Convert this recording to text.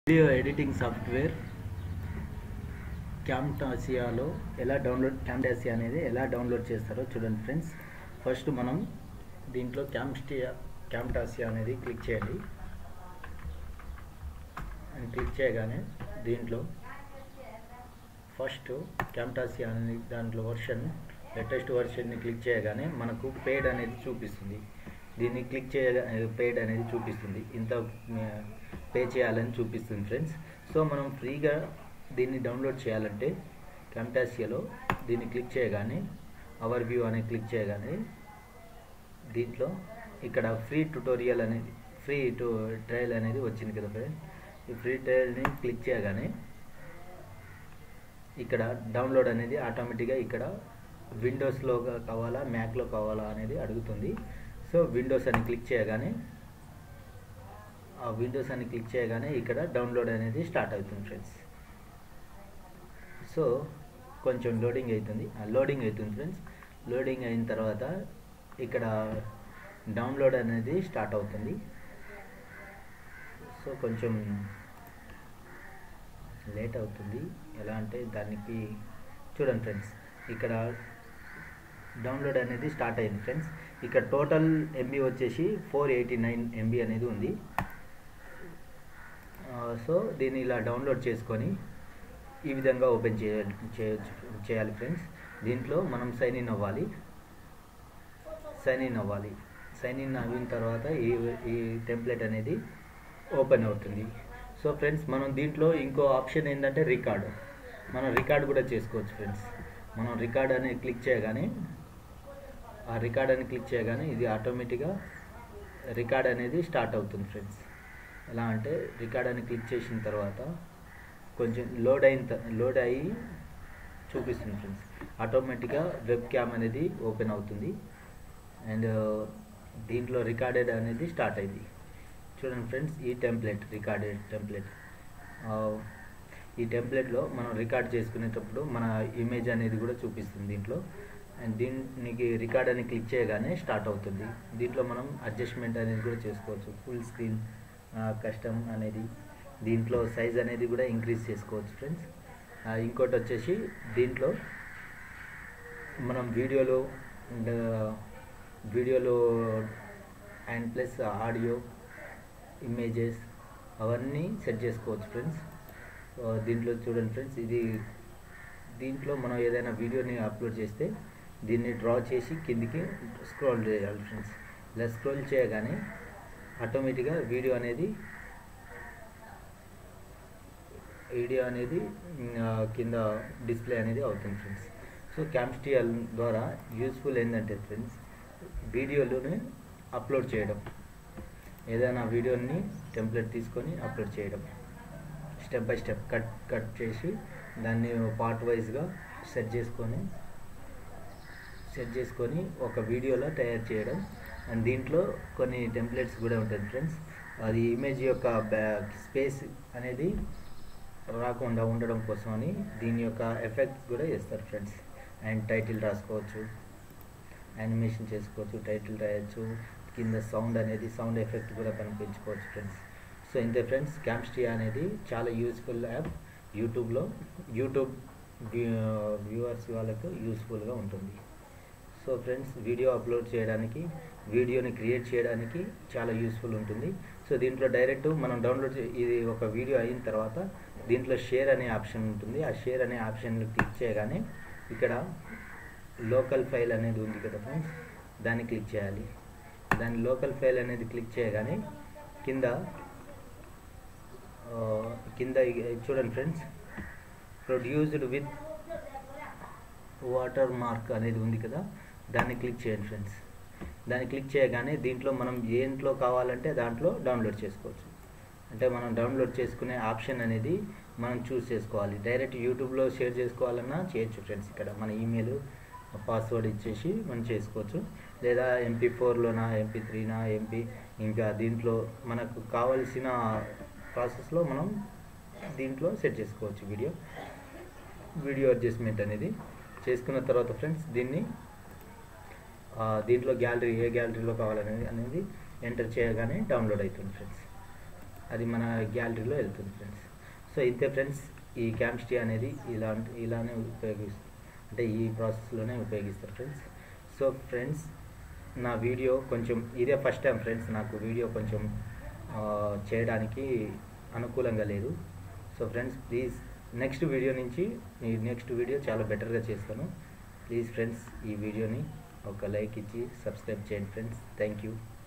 video editing software క్యామ్టాసియాలో ఎలా download క్యామ్టాసియా అనేది ఎలా డౌన్లోడ్ చేస్తారో చూడండి ఫ్రెండ్స్ ఫస్ట్ మనం దీంట్లో క్యామ్స్టియా క్యామ్టాసియా అనేది క్లిక్ చేయండి అని క్లిక్ చేయగానే దీంట్లో ఫస్ట్ క్యామ్టాసియా అనే దాంట్లో వర్షన్ లేటెస్ట్ వర్షన్ని క్లిక్ చేయగానే మనకు పేడ్ అనేది చూపిస్తుంది దీన్ని క్లిక్ చేయగా పేడ్ అనేది చూపిస్తుంది ఇంత పే చేయాలని చూపిస్తుంది ఫ్రెండ్స్ సో మనం ఫ్రీగా దీన్ని డౌన్లోడ్ చేయాలంటే క్యామ్టాసియాలో దీన్ని క్లిక్ చేయగానే అవర్ వ్యూ అనేది క్లిక్ చేయగానే దీంట్లో ఇక్కడ ఫ్రీ ట్యుటోరియల్ అనేది ఫ్రీ టు ట్రయల్ అనేది వచ్చింది కదా ఫ్రెండ్ ఈ ఫ్రీ ట్రయల్ని క్లిక్ చేయగానే ఇక్కడ డౌన్లోడ్ అనేది ఆటోమేటిక్గా ఇక్కడ విండోస్లో కావాలా మ్యాక్లో కావాలా అనేది అడుగుతుంది సో విండోస్ అని క్లిక్ చేయగానే ఆ విండోస్ అని క్లిక్ చేయగానే ఇక్కడ డౌన్లోడ్ అనేది స్టార్ట్ అవుతుంది ఫ్రెండ్స్ సో కొంచెం లోడింగ్ అవుతుంది లోడింగ్ అవుతుంది ఫ్రెండ్స్ లోడింగ్ అయిన తర్వాత ఇక్కడ డౌన్లోడ్ అనేది స్టార్ట్ అవుతుంది సో కొంచెం లేట్ అవుతుంది ఎలా అంటే దానికి చూడండి ఫ్రెండ్స్ ఇక్కడ డౌన్లోడ్ అనేది స్టార్ట్ అయింది ఫ్రెండ్స్ ఇక్కడ టోటల్ ఎంబీ వచ్చేసి ఫోర్ ఎయిటీ నైన్ ఎంబీ అనేది ఉంది సో దీన్ని ఇలా డౌన్లోడ్ చేసుకొని ఈ విధంగా ఓపెన్ చేయాలి చేయొచ్చు చేయాలి ఫ్రెండ్స్ దీంట్లో మనం సైన్ ఇన్ అవ్వాలి సైన్ ఇన్ అవ్వాలి సైన్ ఇన్ అయిన తర్వాత ఈ ఈ టెంప్లెట్ అనేది ఓపెన్ అవుతుంది సో ఫ్రెండ్స్ మనం దీంట్లో ఇంకో ఆప్షన్ ఏంటంటే రికార్డ్ మనం రికార్డ్ కూడా చేసుకోవచ్చు ఫ్రెండ్స్ మనం రికార్డ్ అనేది క్లిక్ చేయగానే ఆ రికార్డ్ అని క్లిక్ చేయగానే ఇది ఆటోమేటిక్గా రికార్డ్ అనేది స్టార్ట్ అవుతుంది ఫ్రెండ్స్ ఎలా అంటే రికార్డ్ అని క్లిక్ చేసిన తర్వాత కొంచెం లోడ్ అయిన లోడ్ అయ్యి చూపిస్తుంది ఫ్రెండ్స్ ఆటోమేటిక్గా వెబ్ క్యామ్ అనేది ఓపెన్ అవుతుంది అండ్ దీంట్లో రికార్డెడ్ అనేది స్టార్ట్ అయింది చూడండి ఫ్రెండ్స్ ఈ టెంప్లెట్ రికార్డెడ్ టెంప్లెట్ ఈ టెంప్లెట్లో మనం రికార్డ్ చేసుకునేటప్పుడు మన ఇమేజ్ అనేది కూడా చూపిస్తుంది దీంట్లో అండ్ దీనికి రికార్డ్ అని క్లిక్ చేయగానే స్టార్ట్ అవుతుంది దీంట్లో మనం అడ్జస్ట్మెంట్ అనేది కూడా చేసుకోవచ్చు ఫుల్ స్క్రీన్ కస్టమ్ అనేది దీంట్లో సైజ్ అనేది కూడా ఇంక్రీజ్ చేసుకోవచ్చు ఫ్రెండ్స్ ఇంకోటి వచ్చేసి దీంట్లో మనం వీడియోలో అండ్ వీడియోలో అండ్ ప్లస్ ఆడియో ఇమేజెస్ అవన్నీ సెట్ చేసుకోవచ్చు ఫ్రెండ్స్ దీంట్లో చూడండి ఫ్రెండ్స్ ఇది దీంట్లో మనం ఏదైనా వీడియోని అప్లోడ్ చేస్తే దీన్ని డ్రా చేసి కిందికి స్క్రోల్ చేయాలి ఫ్రెండ్స్ ఇలా స్క్రోల్ చేయగానే ఆటోమేటిక్గా వీడియో అనేది వీడియో అనేది కింద డిస్ప్లే అనేది అవుతుంది ఫ్రెండ్స్ సో క్యామ్స్టియల్ ద్వారా యూస్ఫుల్ ఏంటంటే ఫ్రెండ్స్ వీడియోలోనే అప్లోడ్ చేయడం ఏదైనా వీడియోని టెంప్లెట్ తీసుకొని అప్లోడ్ చేయడం step by step cut cut చేసి దాన్ని పార్ట్ వైజ్గా సెట్ చేసుకొని సెట్ చేసుకొని ఒక వీడియోలో తయారు చేయడం అండ్ దీంట్లో కొన్ని టెంప్లెట్స్ కూడా ఉంటుంది ఫ్రెండ్స్ అది ఇమేజ్ యొక్క స్పేస్ అనేది రాకుండా ఉండడం కోసం అని దీని యొక్క ఎఫెక్ట్స్ కూడా చేస్తారు ఫ్రెండ్స్ అండ్ టైటిల్ రాసుకోవచ్చు యానిమేషన్ చేసుకోవచ్చు టైటిల్ రాయొచ్చు కింద సౌండ్ అనేది సౌండ్ ఎఫెక్ట్ కూడా కనిపించుకోవచ్చు ఫ్రెండ్స్ సో ఇంతే ఫ్రెండ్స్ క్యామ్స్టియా అనేది చాలా యూస్ఫుల్ యాప్ యూట్యూబ్లో యూట్యూబ్ వ్యూవర్స్ వాళ్ళకు యూస్ఫుల్గా ఉంటుంది సో ఫ్రెండ్స్ వీడియో అప్లోడ్ చేయడానికి వీడియోని క్రియేట్ చేయడానికి చాలా యూస్ఫుల్ ఉంటుంది సో దీంట్లో డైరెక్ట్ మనం డౌన్లోడ్ ఇది ఒక వీడియో అయిన తర్వాత దీంట్లో షేర్ అనే ఆప్షన్ ఉంటుంది ఆ షేర్ అనే ఆప్షన్ క్లిక్ చేయగానే ఇక్కడ లోకల్ ఫైల్ అనేది ఉంది కదా ఫ్రెండ్స్ దాన్ని క్లిక్ చేయాలి దాని లోకల్ ఫైల్ అనేది క్లిక్ చేయగానే కింద కింద చూడండి friends produced with water mark అనేది ఉంది కదా దాన్ని క్లిక్ చేయండి ఫ్రెండ్స్ దాన్ని క్లిక్ చేయగానే దీంట్లో మనం ఏంట్లో కావాలంటే దాంట్లో డౌన్లోడ్ చేసుకోవచ్చు అంటే మనం డౌన్లోడ్ చేసుకునే ఆప్షన్ అనేది మనం చూస్ చేసుకోవాలి డైరెక్ట్ యూట్యూబ్లో షేర్ చేసుకోవాలన్నా చేయొచ్చు ఫ్రెండ్స్ ఇక్కడ మన ఈమెయిల్ పాస్వర్డ్ ఇచ్చేసి మనం చేసుకోవచ్చు లేదా ఎంపీ ఫోర్లోనా ఎంపీ త్రీనా ఎంపీ ఇంకా దీంట్లో మనకు కావలసిన ప్రాసెస్లో మనం దీంట్లో సెట్ చేసుకోవచ్చు వీడియో వీడియో అడ్జస్ట్మెంట్ అనేది చేసుకున్న తర్వాత ఫ్రెండ్స్ దీన్ని దీంట్లో గ్యాలరీ ఏ గ్యాలరీలో కావాలనేది అనేది ఎంటర్ చేయగానే డౌన్లోడ్ అవుతుంది ఫ్రెండ్స్ అది మన గ్యాలరీలో వెళ్తుంది ఫ్రెండ్స్ సో ఇంతే ఫ్రెండ్స్ ఈ క్యామ్స్టీ అనేది ఇలాంటి ఇలానే ఉపయోగిస్తారు అంటే ఈ ప్రాసెస్లోనే ఉపయోగిస్తారు ఫ్రెండ్స్ సో ఫ్రెండ్స్ నా వీడియో కొంచెం ఇదే ఫస్ట్ టైం ఫ్రెండ్స్ నాకు వీడియో కొంచెం ఆ, చేయడానికి అనుకూలంగా లేదు so friends please next video నుంచి ఈ నెక్స్ట్ వీడియో చాలా బెటర్గా చేస్తాను ప్లీజ్ ఫ్రెండ్స్ ఈ వీడియోని ఒక లైక్ ఇచ్చి సబ్స్క్రైబ్ చేయండి ఫ్రెండ్స్ థ్యాంక్ యూ